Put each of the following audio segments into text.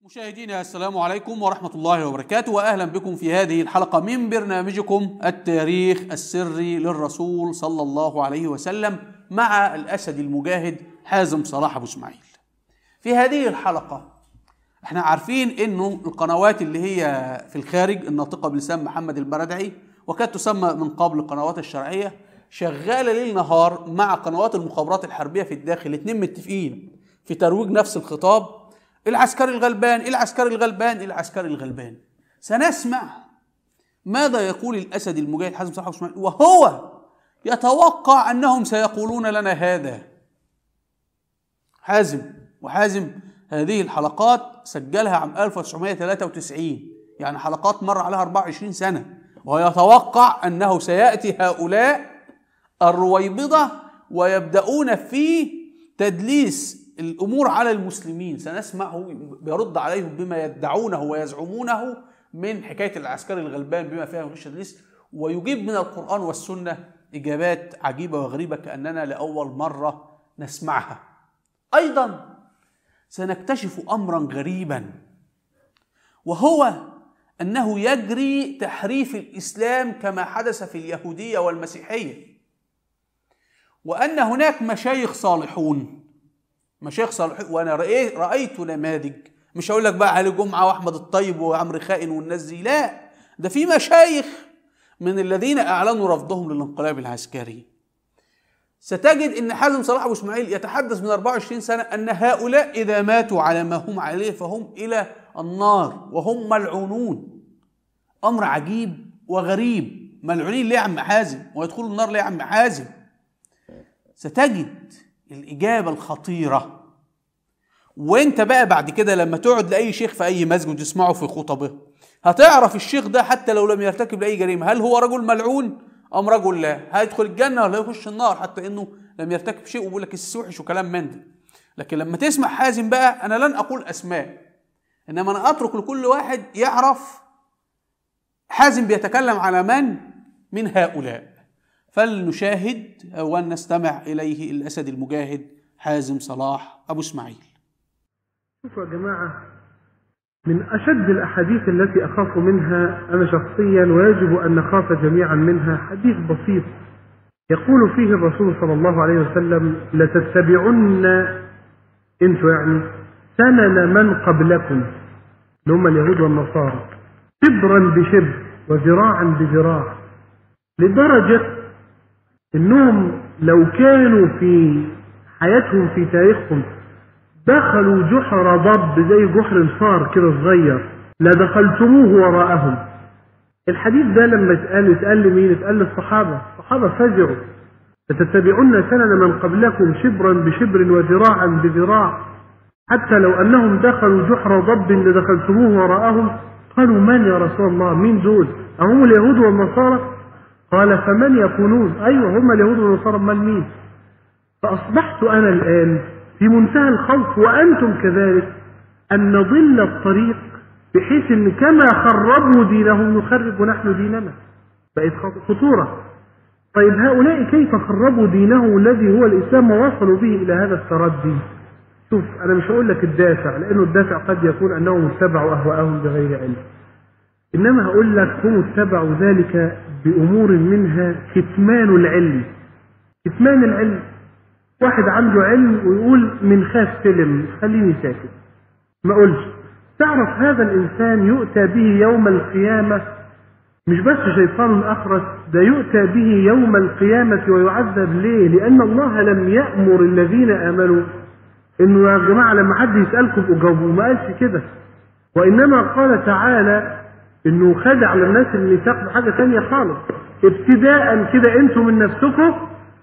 مشاهدينا السلام عليكم ورحمة الله وبركاته وأهلا بكم في هذه الحلقة من برنامجكم التاريخ السري للرسول صلى الله عليه وسلم مع الأسد المجاهد حازم صلاح أبو إسماعيل في هذه الحلقة احنا عارفين انه القنوات اللي هي في الخارج الناطقة بلسان محمد البردعي وكانت تسمى من قبل القنوات الشرعية شغالة ليل نهار مع قنوات المخابرات الحربية في الداخل الاتنين متفقين في ترويج نفس الخطاب العسكري الغلبان العسكري الغلبان العسكري الغلبان سنسمع ماذا يقول الأسد المجاهد حازم صلاح اسماعيل وهو يتوقع أنهم سيقولون لنا هذا حازم وحازم هذه الحلقات سجلها عام 1993 يعني حلقات مر عليها 24 سنة ويتوقع أنه سيأتي هؤلاء الرويبضة ويبدأون في تدليس الامور على المسلمين سنسمعه بيرد عليهم بما يدعونه ويزعمونه من حكايه العسكري الغلبان بما فيها من التدليس ويجيب من القران والسنه اجابات عجيبه وغريبه كاننا لاول مره نسمعها. ايضا سنكتشف امرا غريبا وهو انه يجري تحريف الاسلام كما حدث في اليهوديه والمسيحيه. وان هناك مشايخ صالحون مشايخ صالحين وانا رأيت, رايت نماذج مش هقول لك بقى علي جمعه واحمد الطيب وعمرو خائن والناس دي لا ده في مشايخ من الذين اعلنوا رفضهم للانقلاب العسكري ستجد ان حازم صلاح ابو اسماعيل يتحدث من 24 سنه ان هؤلاء اذا ماتوا على ما هم عليه فهم الى النار وهم ملعونون امر عجيب وغريب ملعونين ليه يا عم حازم ويدخلوا النار ليه يا عم حازم ستجد الإجابة الخطيرة وانت بقى بعد كده لما تقعد لأي شيخ في أي مسجد تسمعه في خطبه هتعرف الشيخ ده حتى لو لم يرتكب لأي جريمة هل هو رجل ملعون أم رجل لا هيدخل الجنة ولا يخش النار حتى إنه لم يرتكب شيء ويقول لك السوحش وكلام من ده لكن لما تسمع حازم بقى أنا لن أقول أسماء إنما أنا أترك لكل واحد يعرف حازم بيتكلم على من من هؤلاء فلنشاهد ونستمع إليه الأسد المجاهد حازم صلاح أبو إسماعيل شوفوا يا جماعة من أشد الأحاديث التي أخاف منها أنا شخصيا ويجب أن نخاف جميعا منها حديث بسيط يقول فيه الرسول صلى الله عليه وسلم لتتبعن انتوا يعني سنن من قبلكم اللي هم اليهود والنصارى شبرا بشبر وذراعا بذراع لدرجة انهم لو كانوا في حياتهم في تاريخهم دخلوا جحر ضب زي جحر الفار كده صغير لدخلتموه وراءهم الحديث ده لما اتقال اتقال لمين اتقال للصحابة الصحابة فزعوا فتتبعون سنن من قبلكم شبرا بشبر وذراعا بذراع حتى لو انهم دخلوا جحر ضب لدخلتموه وراءهم قالوا من يا رسول الله مين دول اهم اليهود والنصارى قال فمن يكونون أيوة هم اليهود والنصارى من مين فأصبحت أنا الآن في منتهى الخوف وأنتم كذلك أن نضل الطريق بحيث أن كما خربوا دينهم نخرب نحن ديننا بقت خطورة طيب هؤلاء كيف خربوا دينه الذي هو الإسلام ووصلوا به إلى هذا التردي شوف أنا مش هقول لك الدافع لأنه الدافع قد يكون أنهم اتبعوا أهواءهم بغير علم إنما هقول لك هم اتبعوا ذلك بأمور منها كتمان العلم كتمان العلم واحد عنده علم ويقول من خاف سلم خليني ساكت ما اقولش تعرف هذا الإنسان يؤتى به يوم القيامة مش بس شيطان أخرس ده يؤتى به يوم القيامة ويعذب ليه لأن الله لم يأمر الذين آمنوا إنه يا جماعة لما حد يسألكم أجاوبوا ما قالش كده وإنما قال تعالى انه خدع للناس الميثاق بحاجه ثانيه خالص ابتداء كده انتم من نفسكم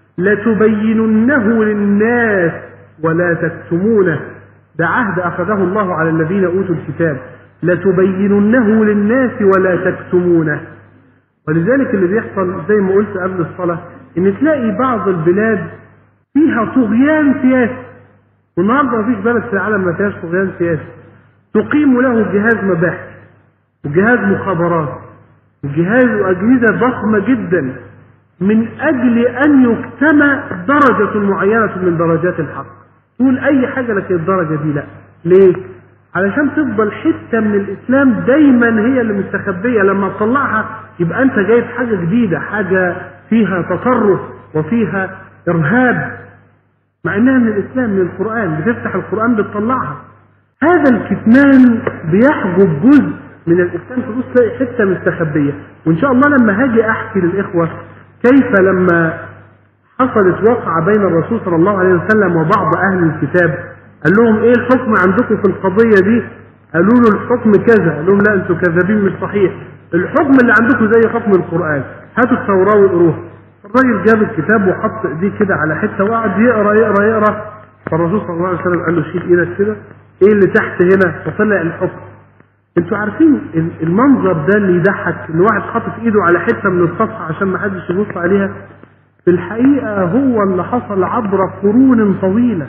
لتبيننه للناس ولا تكتمونه ده عهد اخذه الله على الذين اوتوا الكتاب لتبيننه للناس ولا تكتمونه ولذلك اللي بيحصل زي ما قلت قبل الصلاه ان تلاقي بعض البلاد فيها طغيان سياسي والنهارده مفيش بلد في العالم ما فيهاش طغيان سياسي تقيم له جهاز مباحث وجهاز مخابرات وجهاز وأجهزة ضخمة جدا من أجل أن يكتمى درجة معينة من درجات الحق تقول أي حاجة لكن الدرجة دي لا ليه؟ علشان تفضل حته من الاسلام دايما هي اللي مستخبيه لما تطلعها يبقى انت جايب حاجه جديده حاجه فيها تطرف وفيها ارهاب مع انها من الاسلام من القران بتفتح القران بتطلعها هذا الكتمان بيحجب جزء من الاسلام تبص تلاقي حته مستخبيه وان شاء الله لما هاجي احكي للاخوه كيف لما حصلت وقعه بين الرسول صلى الله عليه وسلم وبعض اهل الكتاب قال لهم ايه الحكم عندكم في القضيه دي قالوا له الحكم كذا قال لهم لا انتوا كذابين مش صحيح الحكم اللي عندكم زي حكم القران هاتوا التوراه واقروها الراجل جاب الكتاب وحط ايديه كده على حته وقعد يقرا يقرا يقرا فالرسول صلى الله عليه وسلم قال له شيل ايدك كده ايه اللي تحت هنا فطلع الحكم انتوا عارفين المنظر ده اللي يضحك ان واحد حاطط ايده على حته من الصفحه عشان ما حدش يبص عليها في الحقيقه هو اللي حصل عبر قرون طويله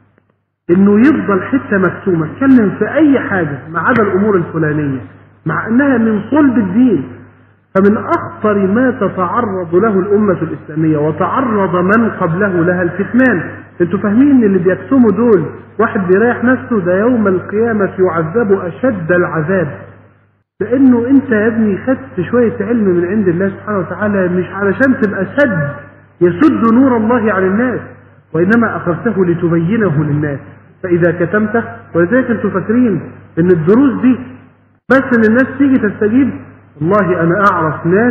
انه يفضل حته مكتومه اتكلم في اي حاجه ما عدا الامور الفلانيه مع انها من صلب الدين فمن اخطر ما تتعرض له الامه الاسلاميه وتعرض من قبله لها الكتمان انتوا فاهمين ان اللي بيكتموا دول واحد بيريح نفسه ده يوم القيامه يعذب اشد العذاب لانه انت يا ابني خدت شويه علم من عند الله سبحانه وتعالى مش علشان تبقى سد يسد نور الله عن الناس وانما اخذته لتبينه للناس فاذا كتمته ولذلك انتوا فاكرين ان الدروس دي بس ان الناس تيجي تستجيب والله انا اعرف ناس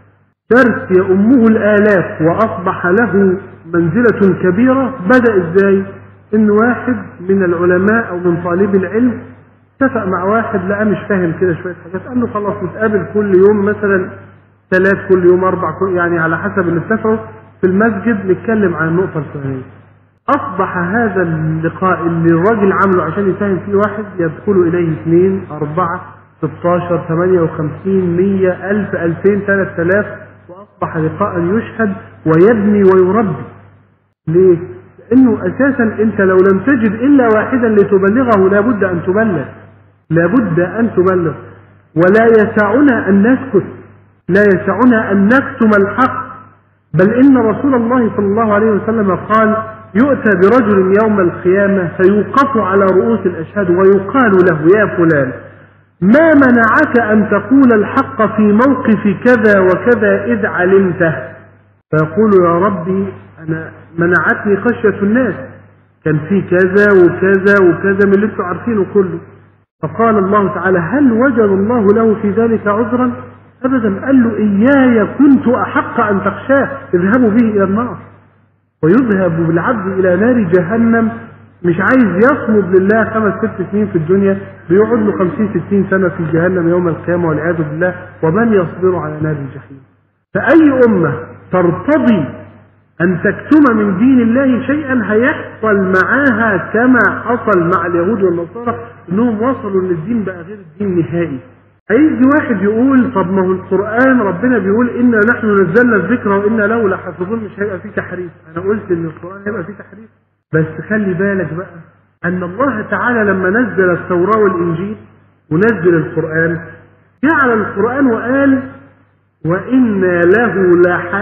درس يأمه الالاف واصبح له منزلة كبيرة بدأ ازاي ان واحد من العلماء او من طالب العلم اتفق مع واحد لقى مش فاهم كده شوية حاجات قال له خلاص نتقابل كل يوم مثلا ثلاث كل يوم اربع كل يعني على حسب اللي اتفقوا في المسجد نتكلم عن النقطة الفلانية أصبح هذا اللقاء اللي الراجل عامله عشان يساهم فيه واحد يدخل إليه اثنين أربعة 16 58 100 1000 2000 3000 وأصبح لقاء يشهد ويبني ويربي ليه؟ لأنه أساسا أنت لو لم تجد إلا واحدا لتبلغه لابد أن تبلغ لابد أن تبلغ ولا يسعنا أن نسكت لا يسعنا أن نكتم الحق بل إن رسول الله صلى الله عليه وسلم قال يؤتى برجل يوم القيامة فيوقف على رؤوس الأشهاد ويقال له يا فلان ما منعك أن تقول الحق في موقف كذا وكذا إذ علمته فيقول يا ربي أنا منعتني خشية الناس كان في كذا وكذا وكذا من اللي انتم عارفينه كله فقال الله تعالى هل وجد الله له في ذلك عذرا ابدا قال له اياي كنت احق ان تخشاه اذهبوا به الى النار ويذهب بالعبد الى نار جهنم مش عايز يصمد لله خمس ست سنين في الدنيا بيقعد له خمسين ستين سنة في جهنم يوم القيامة والعياذ بالله ومن يصبر على نار الجحيم فأي أمة ترتضي أن تكتم من دين الله شيئا هيحصل معاها كما حصل مع اليهود والنصارى انهم وصلوا ان الدين بقى غير الدين نهائي هيجي واحد يقول طب ما هو القرآن ربنا بيقول إنا نحن نزلنا الذكر وإنا له لحافظون مش هيبقى فيه تحريف أنا قلت إن القرآن هيبقى فيه تحريف بس خلي بالك بقى أن الله تعالى لما نزل التوراة والإنجيل ونزل القرآن جعل القرآن وقال وإنا له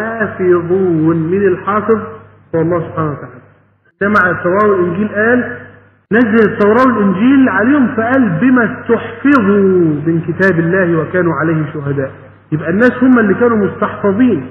لحافظون من الحافظ هو الله سبحانه وتعالى جمع التوراة والإنجيل قال نزل التوراة والإنجيل عليهم فقال بما استحفظوا من كتاب الله وكانوا عليه شهداء يبقى الناس هم اللي كانوا مستحفظين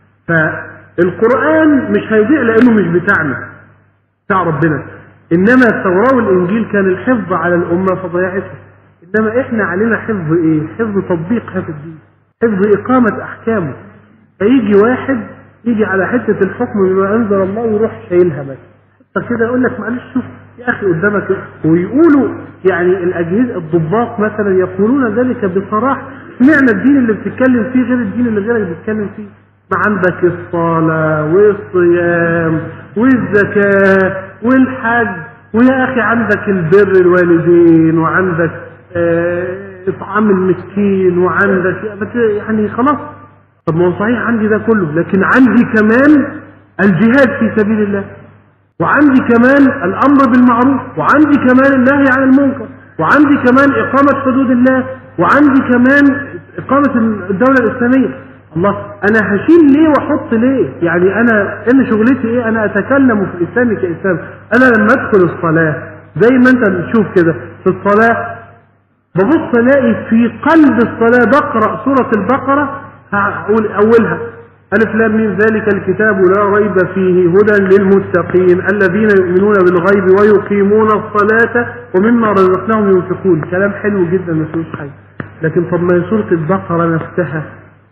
فالقرآن مش هيضيع لأنه مش بتاعنا بتاع ربنا إنما التوراة والإنجيل كان الحفظ على الأمة فضيعتها إنما إحنا علينا حفظ إيه؟ حفظ تطبيق هذا الدين حفظ إقامة أحكامه فيجي واحد يجي على حتة الحكم بما أنزل الله ويروح شايلها بس حتى كده يقول لك معلش شوف يا أخي قدامك ويقولوا يعني الأجهزة الضباط مثلا يقولون ذلك بصراحة سمعنا الدين اللي بتتكلم فيه غير الدين اللي غيرك بيتكلم فيه ما عندك الصلاة والصيام والزكاة والحج ويا أخي عندك البر الوالدين وعندك آه إطعام المسكين وعندك يعني خلاص طب ما هو صحيح عندي ده كله لكن عندي كمان الجهاد في سبيل الله وعندي كمان الأمر بالمعروف وعندي كمان النهي عن المنكر وعندي كمان إقامة حدود الله وعندي كمان إقامة الدولة الإسلامية الله أنا هشيل ليه وأحط ليه يعني أنا أنا شغلتي إيه أنا أتكلم في الإسلام كإسلام أنا لما أدخل الصلاة زي ما انت بتشوف كده في الصلاة ببص الاقي في قلب الصلاة بقرأ سورة البقرة هقول اولها ألف لام ميم ذلك الكتاب لا ريب فيه هدى للمتقين الذين يؤمنون بالغيب ويقيمون الصلاة ومما رزقناهم ينفقون كلام حلو جدا ما فيهوش حاجة لكن طب ما هي سورة البقرة نفسها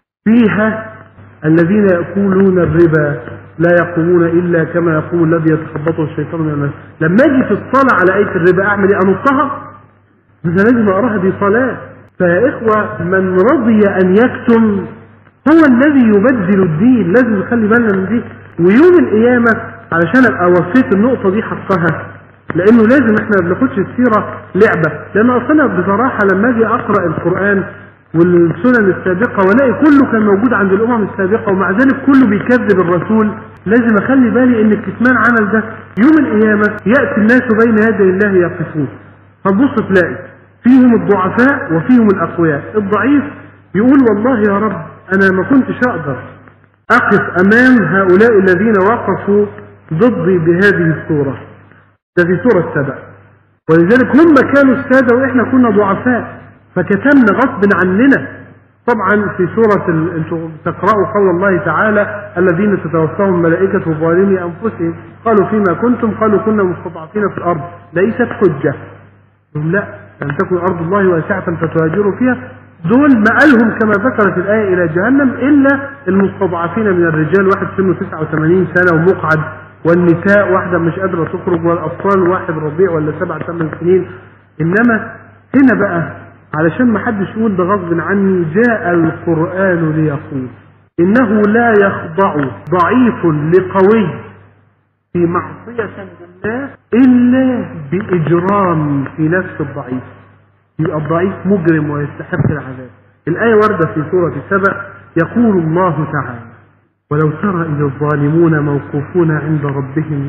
فيها الذين يأكلون الربا لا يقومون إلا كما يقوم الذي يتخبطه الشيطان من الناس لما أجي في الصلاة على آية الربا أعمل إيه أنطها ده لازم أقراها دي صلاة فيا إخوة من رضي أن يكتم هو الذي يبدل الدين لازم نخلي بالنا من دي ويوم القيامة علشان ابقى وفيت النقطة دي حقها لانه لازم احنا ما بناخدش السيرة لعبة لان اصلا بصراحة لما اجي اقرأ القرآن والسنن السابقة والاقي كله كان موجود عند الامم السابقة ومع ذلك كله بيكذب الرسول لازم اخلي بالي ان الكتمان عمل ده يوم القيامة يأتي الناس بين يدي الله يقفون فتبص تلاقي فيهم الضعفاء وفيهم الاقوياء الضعيف يقول والله يا رب انا ما كنتش اقدر اقف امام هؤلاء الذين وقفوا ضدي بهذه الصورة ده في سورة سبع ولذلك هم كانوا السادة واحنا كنا ضعفاء فكتمنا غصب عننا طبعا في سورة ال... انتم تقرأوا قول الله تعالى الذين تتوفاهم الملائكة ظالمي انفسهم قالوا فيما كنتم قالوا كنا مستضعفين في الارض ليست حجة قالوا لا لم تكن ارض الله واسعة فتهاجروا فيها دول مآلهم كما ذكرت الآية إلى جهنم إلا المستضعفين من الرجال واحد سنه 89 سنة ومقعد والنساء واحدة مش قادرة تخرج والأطفال واحد رضيع ولا سبع ثمان سنين إنما هنا بقى علشان ما حدش يقول ده غصب عني جاء القرآن ليقول إنه لا يخضع ضعيف لقوي في معصية لله إلا بإجرام في نفس الضعيف يبقى الضعيف مجرم ويستحق العذاب الآية واردة في سورة سبع يقول الله تعالى ولو ترى إذا الظالمون موقوفون عند ربهم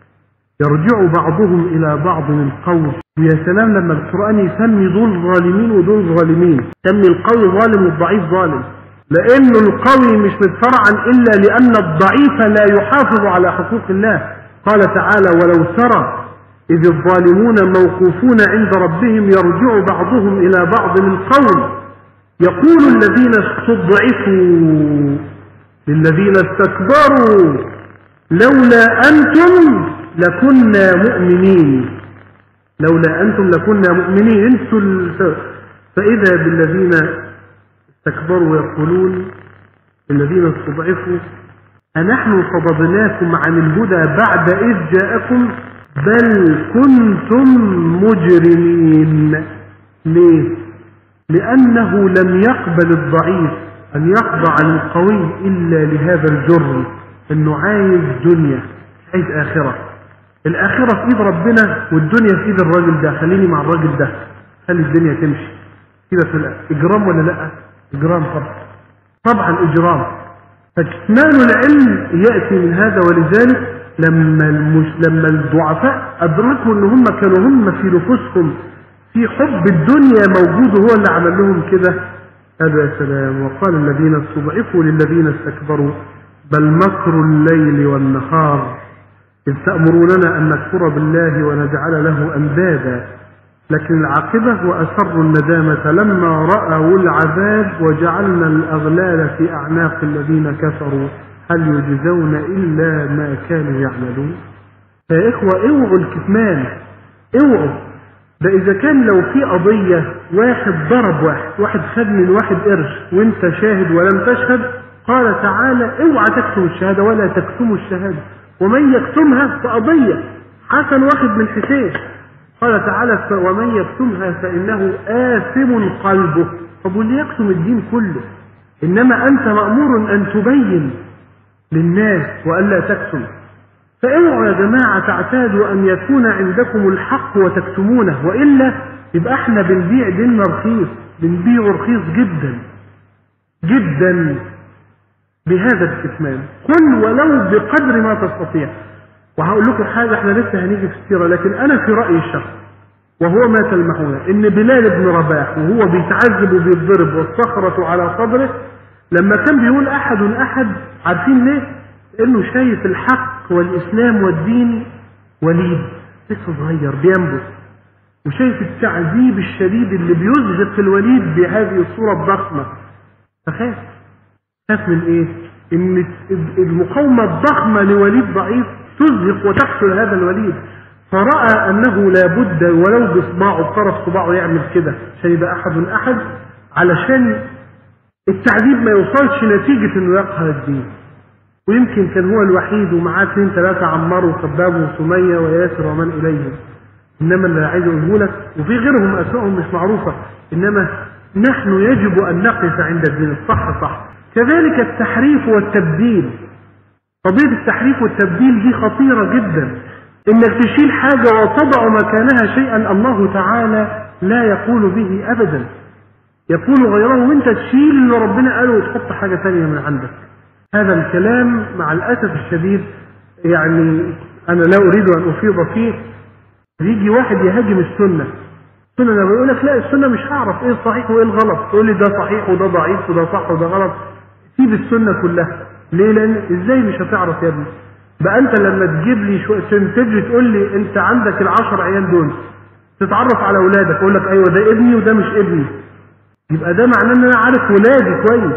يرجع بعضهم إلى بعض القول ويا سلام لما القرآن يسمي دول ظالمين ودول ظالمين سمي القوي ظالم والضعيف ظالم لأن القوي مش متفرعا إلا لأن الضعيف لا يحافظ على حقوق الله قال تعالى ولو ترى إذ الظالمون موقوفون عند ربهم يرجع بعضهم إلى بعض القول يقول الذين استضعفوا للذين استكبروا لولا أنتم لكنا مؤمنين لولا أنتم لكنا مؤمنين انتوا ال- فإذا بالذين استكبروا يقولون الذين استضعفوا أنحن صددناكم عن الهدى بعد إذ جاءكم بل كنتم مجرمين ليه لأنه لم يقبل الضعيف أن يخضع للقوي إلا لهذا الجرم أنه عايز دنيا عايز آخرة الآخرة في إيد ربنا والدنيا في إيد الراجل ده خليني مع الراجل ده خلي الدنيا تمشي كده في الآخر. إجرام ولا لأ إجرام طبعا طبعا إجرام فكتمان العلم يأتي من هذا ولذلك لما المش... لما الضعفاء أدركوا أن هم كانوا هم في نفوسهم في حب الدنيا موجود هو اللي عمل لهم كده قالوا يا سلام وقال الذين استضعفوا للذين استكبروا بل مكر الليل والنهار إذ تأمروننا أن نكفر بالله ونجعل له أندادا لكن العاقبة وأسروا الندامة لما رأوا العذاب وجعلنا الأغلال في أعناق الذين كفروا هل يجزون إلا ما كانوا يعملون يا إخوة اوعوا الكتمان اوعوا ده إذا كان لو في قضية واحد ضرب واحد واحد خد من واحد قرش وانت شاهد ولم تشهد قال تعالى اوعى تكتم الشهادة ولا تكتموا الشهادة ومن يكتمها فقضية حسن واخد من حسين قال تعالى ف- ومن يكتمها فإنه آثم قلبه طب واللي يكتم الدين كله إنما أنت مأمور أن تبين للناس وألا تكتم فاوعوا يا جماعة تعتادوا أن يكون عندكم الحق وتكتمونه وإلا يبقى احنا بنبيع ديننا رخيص بنبيعه رخيص جدا جدا بهذا الكتمان قل ولو بقدر ما تستطيع وهقول لكم حاجة احنا لسه هنيجي في السيرة لكن أنا في رأيي الشخص وهو ما تلمحون إن بلال بن رباح وهو بيتعذب وبيتضرب والصخرة على صدره لما كان بيقول أحد أحد عارفين ليه؟ إنه شايف الحق والإسلام والدين وليد لسه صغير بينبت وشايف التعذيب الشديد اللي بيزهق الوليد بهذه الصورة الضخمة فخاف خاف من ايه ان المقاومة الضخمة لوليد ضعيف تزهق وتقتل هذا الوليد فرأى انه لابد ولو بصباعه بطرف صباعه يعمل كده عشان يبقى احد احد علشان التعذيب ما يوصلش نتيجة انه يقهر الدين ويمكن كان هو الوحيد ومعاه اثنين ثلاثة عمار وخباب وسمية وياسر ومن إليهم إنما اللي عايز أقوله لك وفي غيرهم أسمائهم مش معروفة إنما نحن يجب أن نقف عند الدين الصح صح كذلك التحريف والتبديل قضية التحريف والتبديل دي خطيرة جدا إنك تشيل حاجة وتضع مكانها شيئا الله تعالى لا يقول به أبدا يقول غيره وانت تشيل اللي ربنا قاله وتحط حاجة تانية من عندك هذا الكلام مع الأسف الشديد يعني أنا لا أريد أن أفيض فيه يجي واحد يهاجم السنة السنة لما يقول لك لا السنة مش هعرف ايه الصحيح وايه الغلط تقول لي ده صحيح وده ضعيف وده صح وده غلط سيب السنة كلها ليه لان ازاي مش هتعرف يا ابني بقى انت لما تجيب لي شو تنتج تقول لي انت عندك العشر عيال دول تتعرف على اولادك اقول لك ايوه ده ابني وده مش ابني يبقى ده معناه ان انا عارف ولادي كويس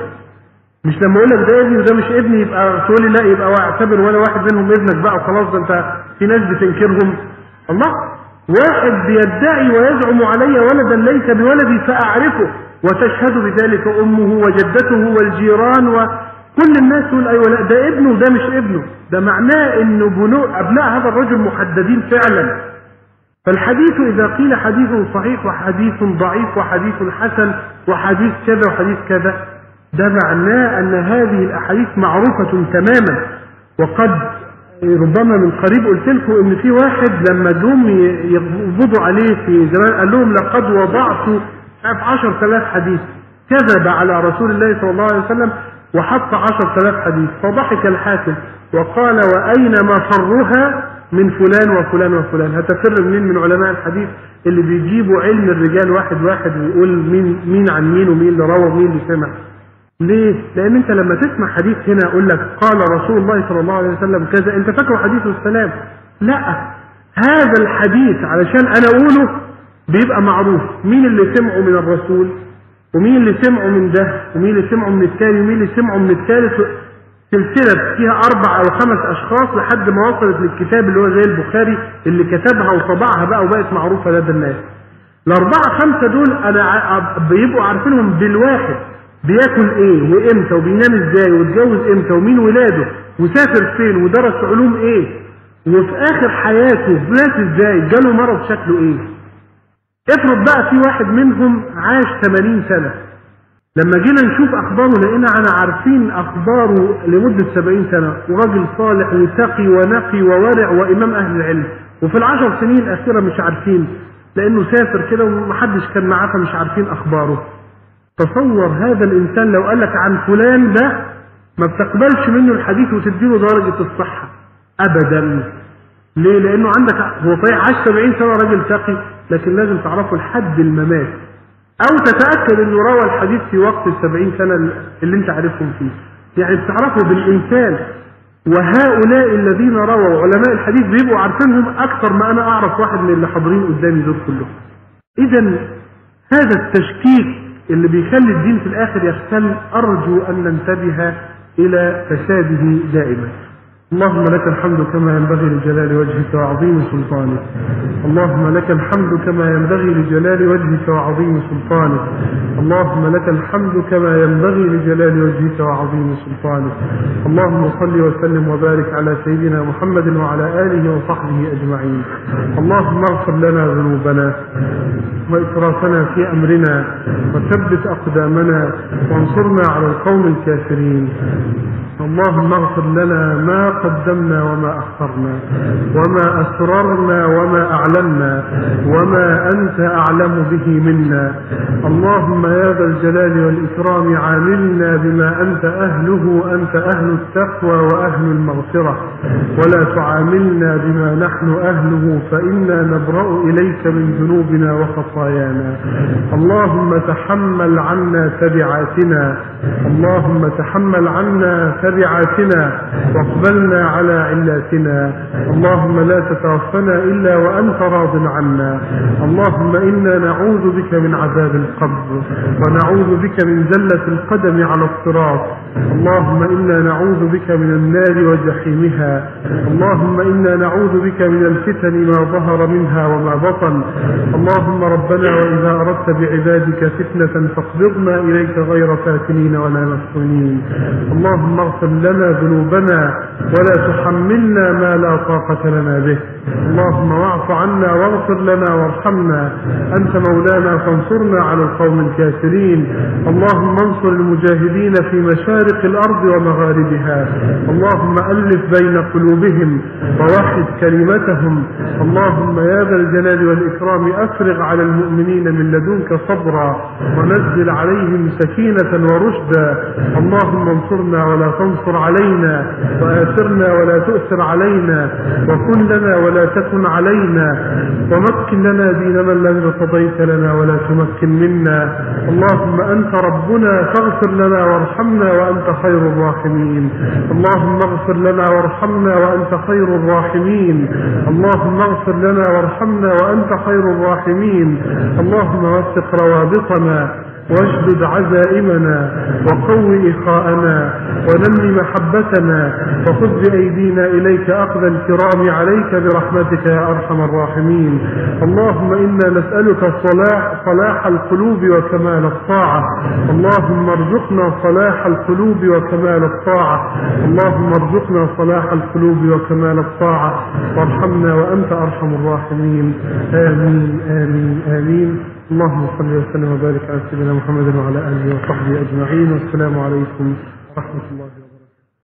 مش لما اقول لك ده ابني وده مش ابني يبقى تقول لي لا يبقى اعتبر ولا واحد منهم ابنك بقى وخلاص ده انت في ناس بتنكرهم الله واحد بيدعي ويزعم علي ولدا ليس بولدي فاعرفه وتشهد بذلك امه وجدته والجيران وكل الناس تقول ايوه لا ده ابنه وده مش ابنه ده معناه انه بنو ابناء هذا الرجل محددين فعلا فالحديث اذا قيل حديث صحيح وحديث ضعيف وحديث حسن وحديث كذا وحديث كذا ده معناه ان هذه الاحاديث معروفة تماما وقد ربما من قريب قلت لكم ان في واحد لما جم يقبضوا عليه في زمان قال لهم لقد وضعت عارف 10000 حديث كذب على رسول الله صلى الله عليه وسلم وحط 10000 حديث فضحك الحاكم وقال واين مفرها من فلان وفلان وفلان هتفر منين من علماء الحديث اللي بيجيبوا علم الرجال واحد واحد ويقول مين مين عن مين ومين اللي روى ومين اللي سمع ليه؟ لأن أنت لما تسمع حديث هنا أقول لك قال رسول الله صلى الله عليه وسلم كذا أنت فاكره حديث السلام لا هذا الحديث علشان أنا أقوله بيبقى معروف مين اللي سمعه من الرسول ومين اللي سمعه من ده ومين اللي سمعه من الثاني ومين اللي سمعه من الثالث سلسلة فيها أربع أو خمس أشخاص لحد ما وصلت للكتاب اللي هو زي البخاري اللي كتبها وطبعها بقى وبقت معروفة لدى الناس. الأربعة خمسة دول أنا بيبقوا عارفينهم بالواحد بياكل ايه وامتى وبينام ازاي واتجوز امتى ومين ولاده وسافر فين ودرس علوم ايه وفي اخر حياته مات ازاي جاله مرض شكله ايه افرض بقى في واحد منهم عاش 80 سنة لما جينا نشوف اخباره لقينا انا عارفين اخباره لمدة 70 سنة وراجل صالح وتقي ونقي وورع وامام اهل العلم وفي العشر سنين الاخيرة مش عارفين لانه سافر كده ومحدش كان معاه فمش عارفين اخباره تصور هذا الانسان لو قال لك عن فلان ده ما بتقبلش منه الحديث وتديله درجة الصحة ابدا ليه لانه عندك هو صحيح عاش 70 سنة راجل تقي لكن لازم تعرفه لحد الممات او تتأكد انه روى الحديث في وقت ال 70 سنة اللي انت عارفهم فيه يعني بتعرفه بالانسان وهؤلاء الذين رووا علماء الحديث بيبقوا عارفينهم اكثر ما انا اعرف واحد من اللي حاضرين قدامي دول كلهم اذا هذا التشكيك اللي بيخلي الدين في الاخر يختل ارجو ان ننتبه الى فساده دائما اللهم لك الحمد كما ينبغي لجلال وجهك وعظيم سلطانك اللهم لك الحمد كما ينبغي لجلال وجهك وعظيم سلطانك اللهم لك الحمد كما ينبغي لجلال وجهك وعظيم سلطانك اللهم صل وسلم وبارك على سيدنا محمد وعلى اله وصحبه اجمعين اللهم اغفر لنا ذنوبنا واسرافنا في امرنا وثبت اقدامنا وانصرنا على القوم الكافرين اللهم اغفر لنا ما قدمنا وما أخرنا وما أسررنا وما أعلنا وما أنت أعلم به منا اللهم يا ذا الجلال والإكرام عاملنا بما أنت أهله أنت أهل التقوى وأهل المغفرة ولا تعاملنا بما نحن أهله فإنا نبرأ إليك من ذنوبنا وخطايانا خطايانا اللهم تحمل عنا تبعاتنا اللهم تحمل عنا تبعاتنا واقبلنا على علاتنا اللهم لا تتوفنا إلا وأنت راض عنا اللهم إنا نعوذ بك من عذاب القبر ونعوذ بك من زلة القدم على الصراط اللهم إنا نعوذ بك من النار وجحيمها اللهم إنا نعوذ بك من الفتن ما ظهر منها وما بطن اللهم ربنا وإذا أردت بعبادك فتنة فاقبضنا إليك غير فاتنين ولا مفتونين اللهم اغفر لنا ذنوبنا ولا تحملنا ما لا طاقة لنا به اللهم واعف عنا واغفر لنا وارحمنا أنت مولانا فانصرنا على القوم الكافرين اللهم انصر المجاهدين في مشارق الأرض ومغاربها اللهم ألف بين قلوبهم ووحد كلمتهم اللهم يا ذا الجلال والإكرام أفرغ على المؤمنين من لدنك صبرا ونزل عليهم سكينة ورشدا اللهم انصرنا ولا تنصر علينا وآثرنا ولا تؤثر علينا وكن لنا ولا تكن علينا ومكن لنا ديننا الذي ارتضيت لنا ولا تمكن منا اللهم أنت ربنا فاغفر لنا وارحمنا وأنت خير الراحمين اللهم اغفر لنا وارحمنا وأنت خير الراحمين اللهم اغفر لنا وارحمنا وأنت خير الراحمين اللهم وثق روابطنا واشدد عزائمنا وقو إخاءنا ونمي محبتنا وخذ بأيدينا إليك أخذ الكرام عليك برحمتك يا أرحم الراحمين اللهم إنا نسألك صلاح, صلاح القلوب وكمال الطاعة اللهم ارزقنا صلاح القلوب وكمال الطاعة اللهم ارزقنا صلاح القلوب وكمال الطاعة وارحمنا وأنت أرحم الراحمين آمين آمين آمين اللهم صل وسلم وبارك على سيدنا محمد وعلى اله وصحبه اجمعين والسلام عليكم ورحمه الله وبركاته